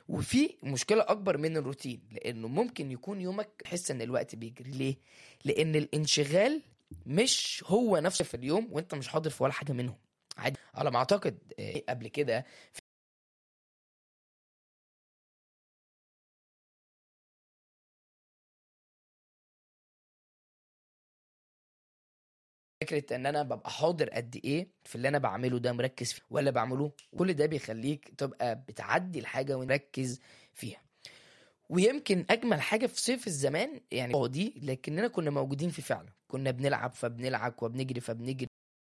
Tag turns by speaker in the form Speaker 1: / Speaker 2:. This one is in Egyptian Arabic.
Speaker 1: وفي مشكله اكبر من الروتين لانه ممكن يكون يومك تحس ان الوقت بيجري ليه لان الانشغال مش هو نفسه في اليوم وانت مش حاضر في ولا حاجه منهم عادي على ما اعتقد آه، قبل كده فكره ان انا ببقى حاضر قد ايه في اللي انا بعمله ده مركز فيه ولا بعمله كل ده بيخليك تبقى بتعدي الحاجه ومركز فيها ويمكن اجمل حاجه في صيف الزمان يعني فاضي لكننا كنا موجودين فيه فعلا كنا بنلعب فبنلعب وبنجري فبنجري